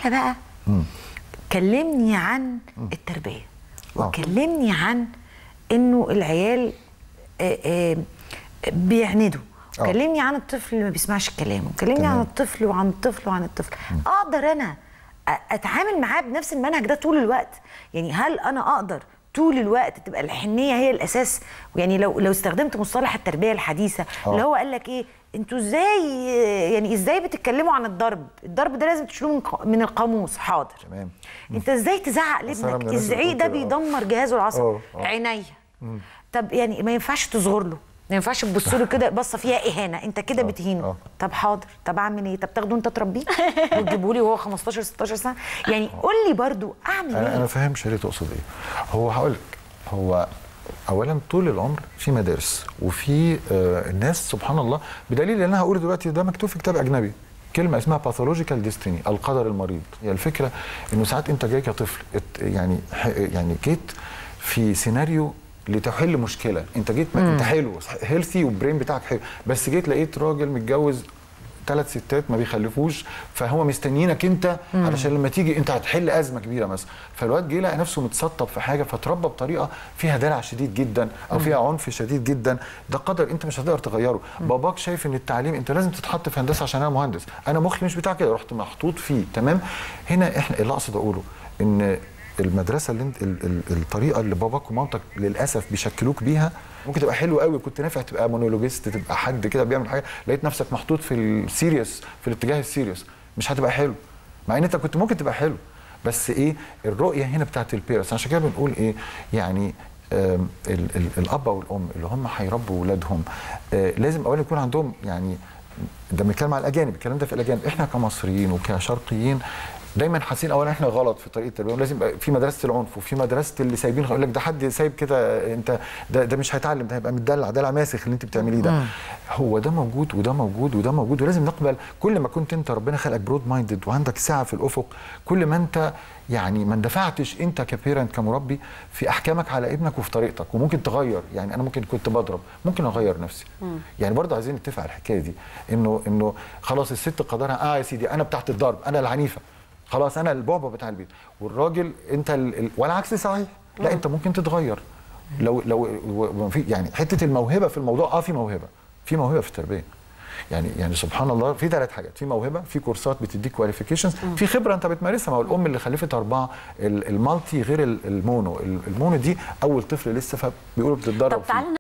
تعالى بقى كلمني عن التربيه آه. وكلمني عن انه العيال آه، آه، بيعندوا آه. كلمني عن الطفل اللي ما بيسمعش الكلام وكلمني تمام. عن الطفل وعن الطفل وعن الطفل اقدر انا أ- اتعامل معاه بنفس المنهج ده طول الوقت يعني هل انا اقدر طول الوقت تبقى الحنيه هي الاساس يعني لو لو استخدمت مصطلح التربيه الحديثه آه. اللي هو قال لك ايه انتوا ازاي يعني ازاي بتتكلموا عن الضرب الضرب ده لازم تشيلوه من ق- من القاموس حاضر تمام انت ازاي تزعق أصل أنا من لابنك الناس اللي الزعيق ده بتقول كده، آه. بيدمر جهازه العصبي آه، آه. عينيا طب يعني ما ينفعش تصغر له ما ينفعش تبص له كده بصه فيها اهانه انت كده بتهينه آه. طب حاضر طب اعمل ايه طب تاخده انت تربيه وتجيبه لي وهو 15 16 سنه يعني قول لي برضو اعمل انا انا ايه فاهم شيري تقصد ايه هو هقول لك هو اولا طول العمر في مدارس وفي آه الناس سبحان الله بدليل ان انا هقول دلوقتي ده مكتوب في كتاب اجنبي كلمه اسمها باثولوجيكال ديستني القدر المريض هي الفكره انه ساعات انت جاي كطفل ات- يعني ح- يعني جيت في سيناريو لتحل مشكله انت جيت ما انت حلو هيلثي والبرين بتاعك حلو بس جيت لقيت راجل متجوز ثلاث ستات ما بيخلفوش فهو مستنيينك انت علشان لما تيجي انت هتحل ازمه كبيره مثلا فالواد جه لقى نفسه متسطب في حاجه فتربى بطريقه فيها دلع شديد جدا او فيها عنف شديد جدا ده قدر انت مش هتقدر تغيره باباك شايف ان التعليم انت لازم تتحط في هندسه عشان انا مهندس انا مخي مش بتاع كده رحت محطوط فيه تمام هنا احنا اللي اقصد اقوله ان المدرسه اللي انت ال ال الطريقه اللي باباك ومامتك للاسف بيشكلوك بيها ممكن تبقى حلو قوي كنت نافع تبقى مونولوجيست تبقى حد كده بيعمل حاجه لقيت نفسك محطوط في السيريس في الاتجاه السيريس مش هتبقى حلو مع ان انت كنت ممكن تبقى حلو بس ايه الرؤيه هنا بتاعت البيرس عشان كده بنقول ايه يعني آم، ال ال الاب او الام اللي هم هيربوا اولادهم آه، لازم اولا يكون عندهم يعني ده بنتكلم على الاجانب الكلام ده في الاجانب احنا كمصريين وكشرقيين دايما حاسين اولا احنا غلط في طريقه التربيه ولازم يبقى في مدرسه العنف وفي مدرسه اللي سايبين يقول لك ده حد سايب كده انت ده ده مش هيتعلم ده هيبقى متدلع دلع ماسخ اللي انت بتعمليه ده هو ده موجود وده موجود وده موجود ولازم نقبل كل ما كنت انت ربنا خلقك برود مايندد وعندك سعه في الافق كل ما انت يعني ما اندفعتش انت كبيرنت كمربي في احكامك على ابنك وفي طريقتك وممكن تغير يعني انا ممكن كنت بضرب ممكن اغير نفسي يعني برضه عايزين نتفق على الحكايه دي انه انه خلاص الست قدرها اه يا سيدي انا بتاعت الضرب انا العنيفه خلاص انا البعبع بتاع البيت والراجل انت ال... ال... والعكس صحيح لا انت ممكن تتغير لو لو و- في يعني حته الموهبه في الموضوع اه في موهبه في موهبه في التربيه يعني يعني سبحان الله في ثلاث حاجات في موهبه في كورسات بتديك كواليفيكيشنز في خبره انت بتمارسها ما هو الام اللي خلفت اربعه ال- المالتي غير ال- المونو ال- المونو دي اول طفل لسه فبيقولوا بتتدرب طب فيه. تعالى